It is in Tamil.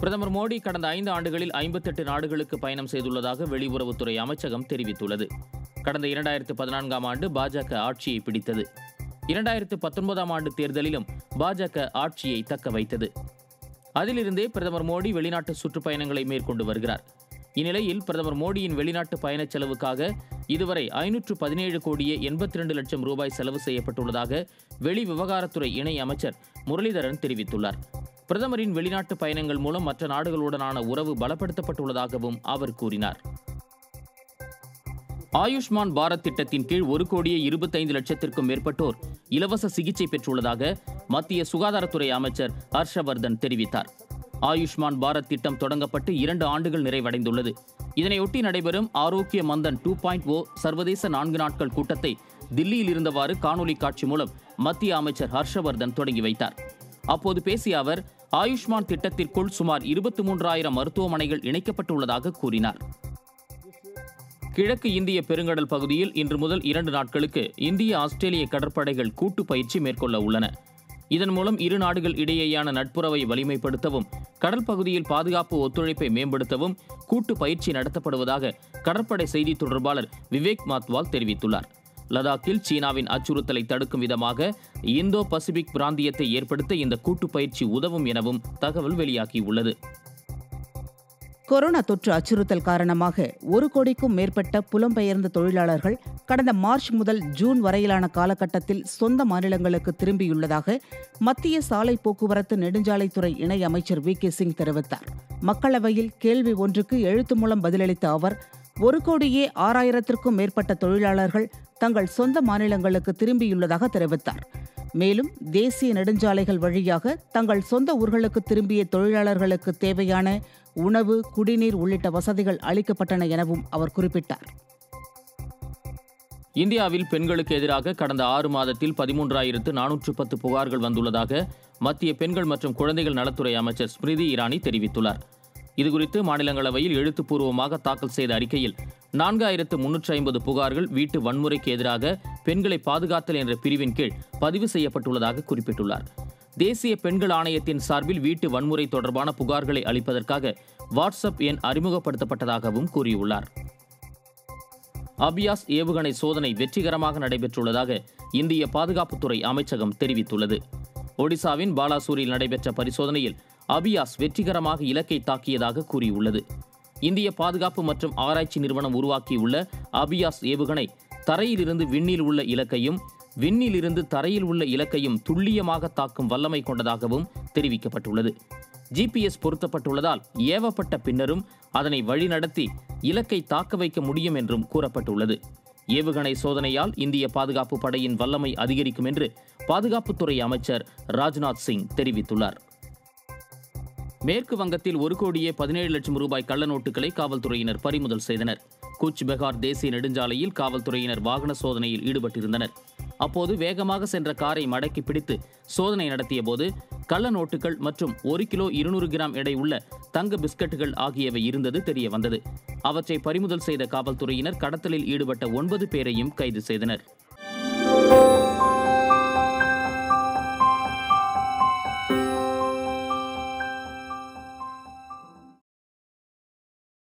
பிரதமர் மோடி கடந்த ஐந்து ஆண்டுகளில் ஐம்பத்தெட்டு நாடுகளுக்கு பயணம் செய்துள்ளதாக வெளியுறவுத்துறை அமைச்சகம் தெரிவித்துள்ளது கடந்த இரண்டாயிரத்து பதினான்காம் ஆண்டு பாஜக ஆட்சியை பிடித்தது இரண்டாயிரத்து பத்தொன்பதாம் ஆண்டு தேர்தலிலும் பாஜக ஆட்சியை தக்க வைத்தது அதிலிருந்தே பிரதமர் மோடி வெளிநாட்டு சுற்றுப்பயணங்களை மேற்கொண்டு வருகிறார் இந்நிலையில் பிரதமர் மோடியின் வெளிநாட்டு பயணச் செலவுக்காக இதுவரை ஐநூற்று பதினேழு கோடியே எண்பத்தி ரெண்டு லட்சம் ரூபாய் செலவு செய்யப்பட்டுள்ளதாக வெளி விவகாரத்துறை இணை அமைச்சர் முரளிதரன் தெரிவித்துள்ளார் பிரதமரின் வெளிநாட்டு பயணங்கள் மூலம் மற்ற நாடுகளுடனான உறவு பலப்படுத்தப்பட்டுள்ளதாகவும் அவர் கூறினார் ஆயுஷ்மான் பாரத் திட்டத்தின் கீழ் ஒரு கோடியே இருபத்தைந்து லட்சத்திற்கும் மேற்பட்டோர் இலவச சிகிச்சை பெற்றுள்ளதாக மத்திய சுகாதாரத்துறை அமைச்சர் ஹர்ஷவர்தன் தெரிவித்தார் ஆயுஷ்மான் பாரத் திட்டம் தொடங்கப்பட்டு இரண்டு ஆண்டுகள் நிறைவடைந்துள்ளது இதனையொட்டி நடைபெறும் ஆரோக்கிய மந்தன் டூ பாயிண்ட் ஓ சர்வதேச நான்கு நாட்கள் கூட்டத்தை தில்லியில் இருந்தவாறு காணொலி காட்சி மூலம் மத்திய அமைச்சர் ஹர்ஷவர்தன் தொடங்கி வைத்தார் அப்போது பேசிய அவர் ஆயுஷ்மான் திட்டத்திற்குள் சுமார் இருபத்தி மூன்றாயிரம் மருத்துவமனைகள் இணைக்கப்பட்டுள்ளதாக கூறினார் கிழக்கு இந்திய பெருங்கடல் பகுதியில் இன்று முதல் இரண்டு நாட்களுக்கு இந்திய ஆஸ்திரேலிய கடற்படைகள் கூட்டு பயிற்சி மேற்கொள்ள உள்ளன இதன் மூலம் இரு நாடுகள் இடையேயான நட்புறவை வலிமைப்படுத்தவும் கடல் பகுதியில் பாதுகாப்பு ஒத்துழைப்பை மேம்படுத்தவும் கூட்டு பயிற்சி நடத்தப்படுவதாக கடற்படை செய்தி தொடர்பாளர் விவேக் மாத்வால் தெரிவித்துள்ளார் லடாக்கில் சீனாவின் அச்சுறுத்தலை தடுக்கும் விதமாக இந்தோ பசிபிக் பிராந்தியத்தை ஏற்படுத்த இந்த கூட்டு பயிற்சி உதவும் எனவும் தகவல் வெளியாகியுள்ளது கொரோனா தொற்று அச்சுறுத்தல் காரணமாக ஒரு கோடிக்கும் மேற்பட்ட புலம்பெயர்ந்த தொழிலாளர்கள் கடந்த மார்ச் முதல் ஜூன் வரையிலான காலகட்டத்தில் சொந்த மாநிலங்களுக்கு திரும்பியுள்ளதாக மத்திய சாலை போக்குவரத்து நெடுஞ்சாலைத்துறை இணை அமைச்சர் வி கே சிங் தெரிவித்தார் மக்களவையில் கேள்வி ஒன்றுக்கு எழுத்து மூலம் பதிலளித்த அவர் ஒரு கோடியே ஆறாயிரத்திற்கும் மேற்பட்ட தொழிலாளர்கள் தங்கள் சொந்த மாநிலங்களுக்கு திரும்பியுள்ளதாக தெரிவித்தார் மேலும் தேசிய நெடுஞ்சாலைகள் வழியாக தங்கள் சொந்த ஊர்களுக்கு திரும்பிய தொழிலாளர்களுக்கு தேவையான உணவு குடிநீர் உள்ளிட்ட வசதிகள் அளிக்கப்பட்டன எனவும் அவர் குறிப்பிட்டார் இந்தியாவில் பெண்களுக்கு எதிராக கடந்த ஆறு மாதத்தில் பதிமூன்றாயிரத்து நானூற்று பத்து புகார்கள் வந்துள்ளதாக மத்திய பெண்கள் மற்றும் குழந்தைகள் நலத்துறை அமைச்சர் ஸ்மிருதி இரானி தெரிவித்துள்ளார் இதுகுறித்து மாநிலங்களவையில் எழுத்துப்பூர்வமாக தாக்கல் செய்த அறிக்கையில் நான்காயிரத்து முன்னூற்றி ஐம்பது புகார்கள் வீட்டு வன்முறைக்கு எதிராக பெண்களை பாதுகாத்தல் என்ற பிரிவின் கீழ் பதிவு செய்யப்பட்டுள்ளதாக குறிப்பிட்டுள்ளார் தேசிய பெண்கள் ஆணையத்தின் சார்பில் வீட்டு வன்முறை தொடர்பான புகார்களை அளிப்பதற்காக வாட்ஸ்அப் எண் அறிமுகப்படுத்தப்பட்டதாகவும் கூறியுள்ளார் அபியாஸ் ஏவுகணை சோதனை வெற்றிகரமாக நடைபெற்றுள்ளதாக இந்திய பாதுகாப்புத்துறை அமைச்சகம் தெரிவித்துள்ளது ஒடிசாவின் பாலாசூரில் நடைபெற்ற பரிசோதனையில் அபியாஸ் வெற்றிகரமாக இலக்கை தாக்கியதாக கூறியுள்ளது இந்திய பாதுகாப்பு மற்றும் ஆராய்ச்சி நிறுவனம் உருவாக்கியுள்ள அபியாஸ் ஏவுகணை தரையிலிருந்து விண்ணில் உள்ள இலக்கையும் விண்ணிலிருந்து தரையில் உள்ள இலக்கையும் துல்லியமாக தாக்கும் வல்லமை கொண்டதாகவும் தெரிவிக்கப்பட்டுள்ளது ஜிபிஎஸ் பொருத்தப்பட்டுள்ளதால் ஏவப்பட்ட பின்னரும் அதனை வழிநடத்தி இலக்கை தாக்க வைக்க முடியும் என்றும் கூறப்பட்டுள்ளது ஏவுகணை சோதனையால் இந்திய பாதுகாப்பு படையின் வல்லமை அதிகரிக்கும் என்று பாதுகாப்புத்துறை அமைச்சர் ராஜ்நாத் சிங் தெரிவித்துள்ளார் மேற்கு வங்கத்தில் ஒரு கோடியே பதினேழு லட்சம் ரூபாய் கள்ள நோட்டுகளை காவல்துறையினர் பறிமுதல் செய்தனர் கூச் பெகார் தேசிய நெடுஞ்சாலையில் காவல்துறையினர் வாகன சோதனையில் ஈடுபட்டிருந்தனர் அப்போது வேகமாக சென்ற காரை மடக்கி பிடித்து சோதனை நடத்திய போது கள்ள நோட்டுகள் மற்றும் ஒரு கிலோ இருநூறு கிராம் எடை உள்ள தங்க பிஸ்கட்டுகள் ஆகியவை இருந்தது தெரிய வந்தது அவற்றை பறிமுதல் செய்த காவல்துறையினர் கடத்தலில் ஈடுபட்ட ஒன்பது பேரையும் கைது செய்தனர்